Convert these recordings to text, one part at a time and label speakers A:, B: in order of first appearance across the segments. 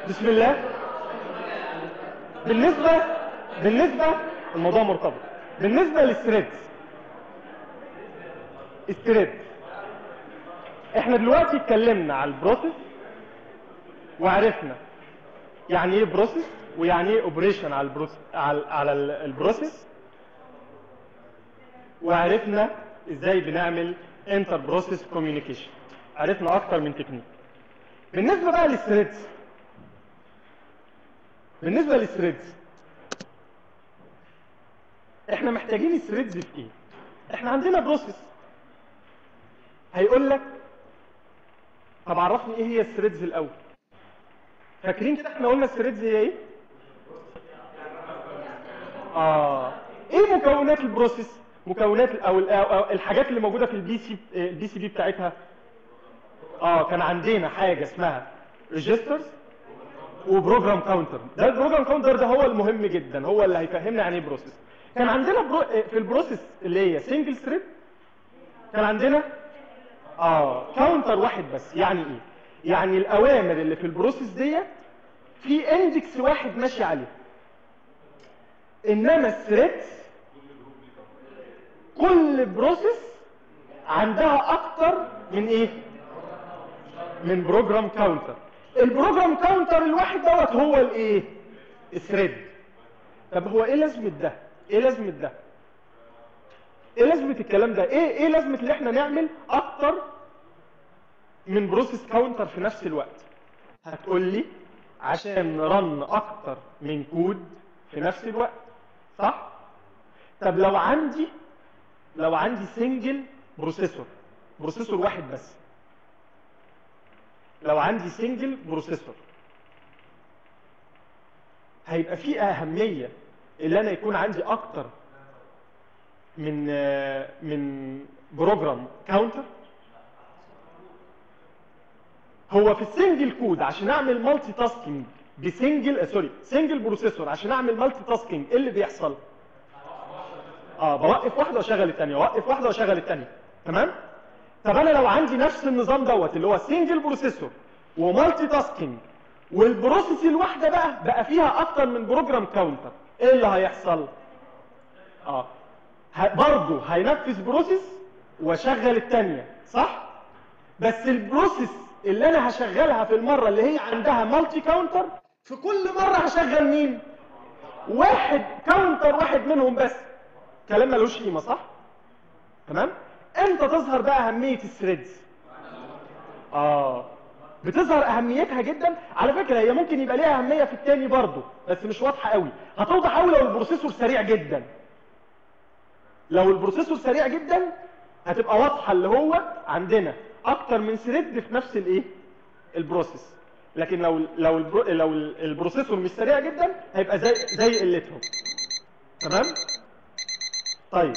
A: بسم الله بالنسبة بالنسبة الموضوع مرتبط بالنسبة للثريدز الثريد احنا دلوقتي اتكلمنا على البروسيس وعرفنا يعني ايه بروسيس ويعني ايه اوبريشن على البروسيس على, على ال- البروسيس وعرفنا ازاي بنعمل انتر بروسيس كوميونيكيشن عرفنا اكتر من تكنيك بالنسبه بقى للثريدز بالنسبه للثريدز احنا محتاجين الثريدز في ايه احنا عندنا بروسيس هيقول لك طب عرفني ايه هي الثريدز الاول فاكرين كده احنا قلنا الثريدز هي ايه اه ايه مكونات البروسيس مكونات او ال- أو- أو الحاجات اللي موجوده في البي سي البي سي بي بتاعتها اه كان عندنا حاجه اسمها ريجسترز وبروجرام كاونتر ده البروجرام كاونتر ده هو المهم جدا هو اللي هيفهمنا يعني ايه بروسيس كان عندنا برو... في البروسيس اللي هي سنجل ثريد كان عندنا اه كاونتر واحد بس يعني ايه يعني الاوامر اللي في البروسيس ديت في اندكس واحد ماشي عليه انما الثريدز كل بروسيس عندها اكتر من ايه من بروجرام كاونتر البروجرام كاونتر الواحد دوت هو الايه الثريد طب هو ايه لازمه ده ايه لازمه ده ايه لازمه الكلام ده ايه ايه لازمه اللي احنا نعمل اكتر من بروسيس كاونتر في نفس الوقت هتقول لي عشان نرن اكتر من كود في نفس الوقت صح طب لو عندي لو عندي سنجل بروسيسور بروسيسور واحد بس لو عندي سنجل بروسيسور هيبقى في اهميه اللي انا يكون عندي اكتر من آه، من بروجرام كاونتر هو في السنجل كود عشان اعمل مالتي تاسكينج بسنجل آه، سوري سنجل بروسيسور عشان اعمل مالتي تاسكينج ايه اللي بيحصل اه بوقف واحده واشغل الثانيه اوقف واحده واشغل الثانيه تمام طب انا لو عندي نفس النظام دوت اللي هو سنجل بروسيسور ومالتي تاسكينج والبروسيس الواحده بقى بقى فيها اكتر من بروجرام كاونتر ايه اللي هيحصل اه ه- برضه هينفذ بروسيس واشغل الثانيه صح بس البروسيس اللي انا هشغلها في المره اللي هي عندها مالتي كاونتر في كل مره هشغل مين واحد كاونتر واحد منهم بس كلام ملوش قيمه صح تمام امتى تظهر بقى اهميه الثريدز اه بتظهر اهميتها جدا على فكره هي ممكن يبقى ليها اهميه في التاني برضه بس مش واضحه قوي هتوضح قوي لو البروسيسور سريع جدا لو البروسيسور سريع جدا هتبقى واضحه اللي هو عندنا اكتر من ثريد في نفس الايه البروسيس لكن لو لو البرو لو البروسيسور مش سريع جدا هيبقى زي زي قلتهم تمام طيب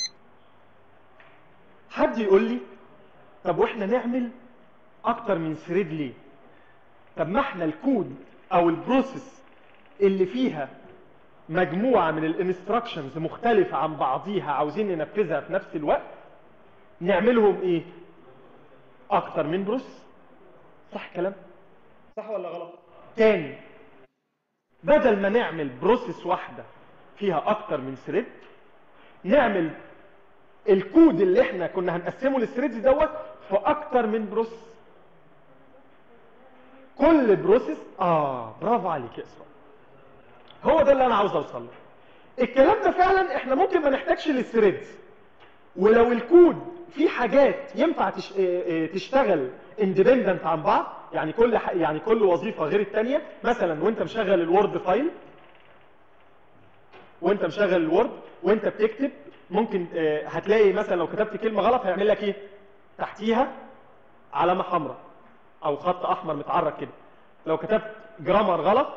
A: حد يقول لي طب واحنا نعمل اكتر من ثريد ليه طب ما احنا الكود او البروسيس اللي فيها مجموعه من الانستراكشنز مختلفه عن بعضيها عاوزين ننفذها في نفس الوقت نعملهم ايه اكتر من بروسيس صح كلام صح ولا غلط تاني بدل ما نعمل بروسيس واحده فيها اكتر من ثريد نعمل الكود اللي احنا كنا هنقسمه للثريدز دوت في اكتر من بروسيس كل بروسيس اه برافو عليك يا اسراء هو ده اللي انا عاوز اوصل له الكلام ده فعلا احنا ممكن ما نحتاجش للثريدز ولو الكود في حاجات ينفع تش... اه، اه، تشتغل اندبندنت عن بعض يعني كل ح... يعني كل وظيفه غير الثانيه مثلا وانت مشغل الوورد فايل وانت مشغل الوورد وانت بتكتب ممكن اه، هتلاقي مثلا لو كتبت كلمه غلط هيعمل لك ايه تحتيها علامه حمراء او خط احمر متعرج كده لو كتبت جرامر غلط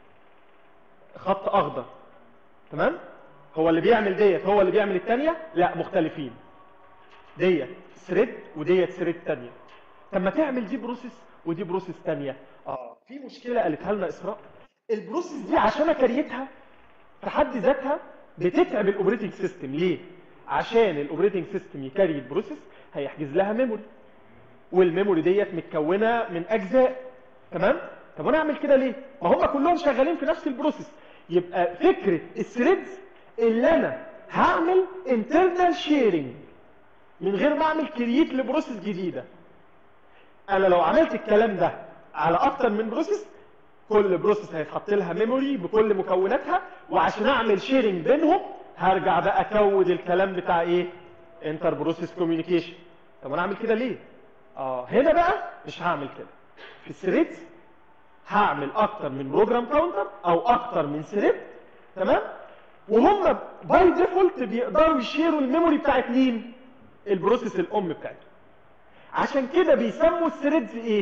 A: خط اخضر تمام هو اللي بيعمل ديت هو اللي بيعمل الثانيه لا مختلفين ديت ثريد وديت ثريد ثانيه طب ما تعمل دي بروسيس ودي بروسيس ثانيه اه في مشكله قالتها لنا اسراء البروسيس دي عشان اكريتها في حد ذاتها بتتعب الاوبريتنج سيستم ليه عشان الاوبريتنج سيستم يكري البروسيس هيحجز لها ميموري والميموري ديت متكونه من اجزاء تمام طب انا اعمل كده ليه ما هم كلهم شغالين في نفس البروسيس يبقى فكره الثريدز اللي انا هعمل انترنال شيرنج من غير ما اعمل كرييت لبروسيس جديده انا لو عملت الكلام ده على اكتر من بروسيس كل بروسيس هيتحط لها ميموري بكل مكوناتها وعشان اعمل شيرنج بينهم هرجع بقى اكود الكلام بتاع ايه انتر بروسيس كوميونيكيشن طب انا اعمل كده ليه اه هنا بقى مش هعمل كده في الثريدز هعمل اكتر من بروجرام كاونتر او اكتر من ثريد تمام وهم باي ديفولت بيقدروا يشيروا الميموري بتاعت مين البروسيس الام بتاعتهم عشان كده بيسموا الثريدز ايه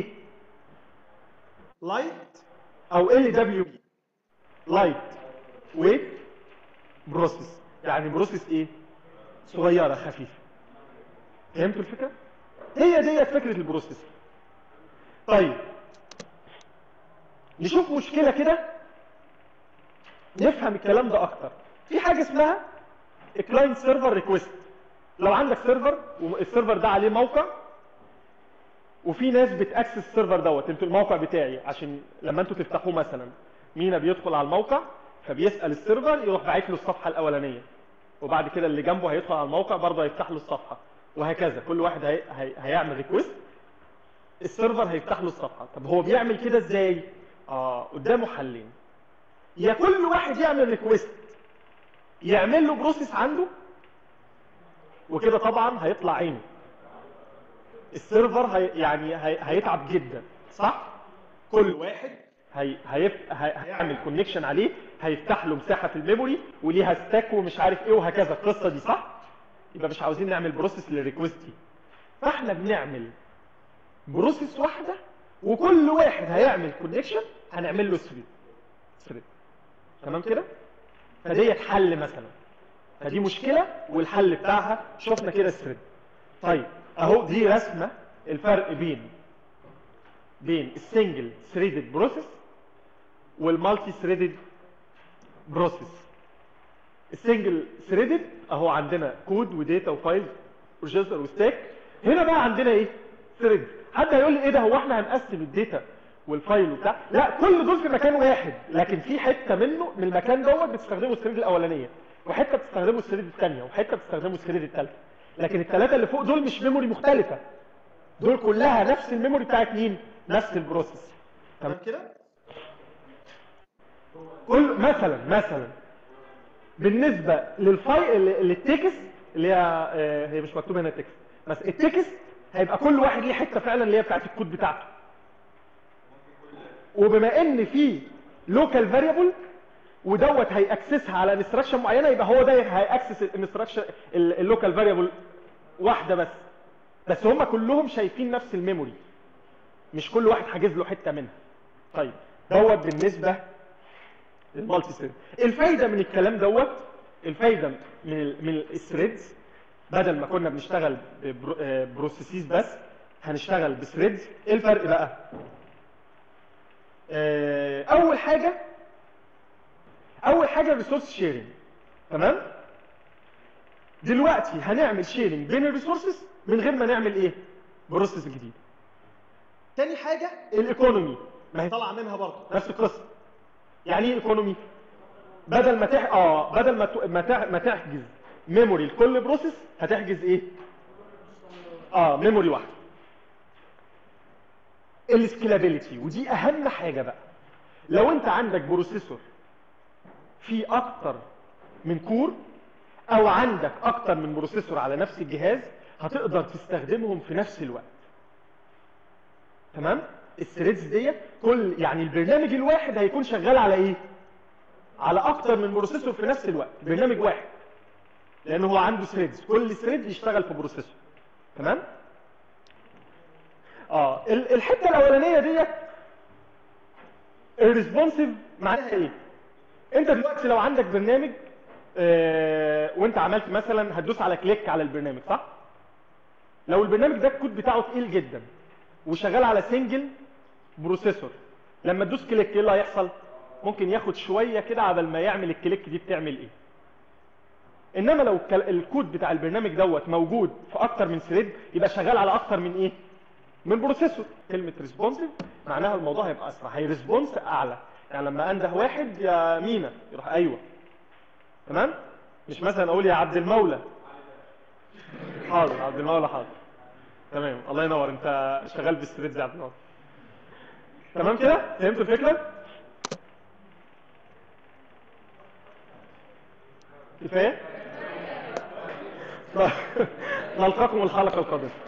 A: لايت او ال دبليو بي لايت ويت بروسيس يعني بروسيس ايه صغيره خفيفه فهمتوا الفكره هي ديت فكره البروسيس طيب نشوف مشكله كده نفهم الكلام ده اكتر في حاجه اسمها كلاينت سيرفر ريكويست لو عندك سيرفر والسيرفر ده عليه موقع وفي ناس بتاكسس السيرفر دوت انتوا الموقع بتاعي عشان لما انتوا تفتحوه مثلا مينا بيدخل على الموقع فبيسال السيرفر يروح باعت له الصفحه الاولانيه وبعد كده اللي جنبه هيدخل على الموقع برضه هيفتح له الصفحه وهكذا كل واحد هي... هي... هيعمل ريكويست السيرفر هيفتح له الصفحه طب هو بيعمل كده ازاي اه قدامه حلين يا كل واحد يعمل ريكويست يعمل له بروسيس عنده وكده طبعا هيطلع عينه السيرفر هي يعني هي هيتعب جدا صح كل واحد هي هيف... هي... هيعمل كونكشن عليه هيفتح له مساحه في الميموري وليها ستاك ومش عارف ايه وهكذا القصه دي صح يبقى مش عاوزين نعمل بروسيس للريكوست دي فاحنا بنعمل بروسيس واحده وكل واحد هيعمل كونكشن هنعمل له ثريد ثريد تمام كده فديت حل مثلا فدي مشكله والحل بتاعها شفنا كده الثريد طيب اهو دي رسمه الفرق بين بين السنجل ثريدد بروسيس والمالتي ثريدد بروسيس السنجل ثريدد اهو عندنا كود وداتا وفايل ريجستر وستاك هنا بقى عندنا ايه ثريد حد هيقول لي ايه ده هو احنا هنقسم الداتا والفايل وبتاع لا كل دول في مكان واحد لكن في حته منه من المكان دوت بتستخدمه الثريد الاولانيه وحته بتستخدمه الثريد الثانيه وحته بتستخدمه الثريد الثالثه لكن الثلاثه اللي فوق دول مش ميموري مختلفه دول كلها نفس الميموري بتاعت مين نفس البروسيس تمام كده كل مثلا مثلا بالنسبه للفايل للتكست اللي هي هي مش مكتوب هنا تكست بس التكست هيبقى كل واحد ليه حته فعلا اللي هي بتاعت الكود بتاعته وبما ان في لوكال فاريبل ودوت هيأكسسها على انستراكشن معينه يبقى هو ده هيأكسس الانستراكشن اللوكال فاريبل واحده بس بس هم كلهم شايفين نفس الميموري مش كل واحد حاجز له حته منها طيب دوت بالنسبه للمالتي ثريد الفايده من الكلام دوت الفايده من ال من الثريدز بدل ما كنا بنشتغل بروسيسز بس هنشتغل بثريدز ايه الفرق بقى اول حاجه اول حاجه الريسورس شيرنج تمام دلوقتي هنعمل شيرنج بين الريسورسز من غير ما نعمل ايه بروسيس جديد تاني حاجه الايكونومي ما هي طالعه منها برضه نفس القصه يعني ايه ايكونومي بدل ما تح... اه بدل ما ت... ما, تح... ما تحجز ميموري لكل بروسيس هتحجز ايه اه ميموري واحده السكيلابيلتي ودي اهم حاجه بقى لو انت عندك بروسيسور في اكتر من كور او عندك اكتر من بروسيسور على نفس الجهاز هتقدر تستخدمهم في نفس الوقت تمام الثريدز ديت كل يعني البرنامج الواحد هيكون شغال على ايه على اكتر من بروسيسور في نفس الوقت برنامج واحد لان هو عنده ثريدز كل ثريد يشتغل في بروسيسور تمام اه الحته الاولانيه ديت الريسبونسيف معناها ايه انت دلوقتي لو عندك برنامج اه وانت عملت مثلا هتدوس على كليك على البرنامج صح لو البرنامج ده الكود بتاعه تقيل جدا وشغال على سنجل بروسيسور لما تدوس كليك ايه اللي هيحصل ممكن ياخد شويه كده عبال ما يعمل الكليك دي بتعمل ايه انما لو الكود بتاع البرنامج دوت موجود في اكتر من ثريد يبقى شغال على اكتر من ايه من بروسيسور كلمه ريسبونسيف معناها الموضوع هيبقى اسرع هيريسبونس اعلى يعني لما انده واحد يا مينا يروح ايوه تمام مش مثلا اقول يا عبد المولى حاضر عبد المولى حاضر تمام الله ينور انت شغال بالثريدز يا عبد المولى تمام كده فهمتوا الفكره كفايه نلقاكم الحلقه القادمه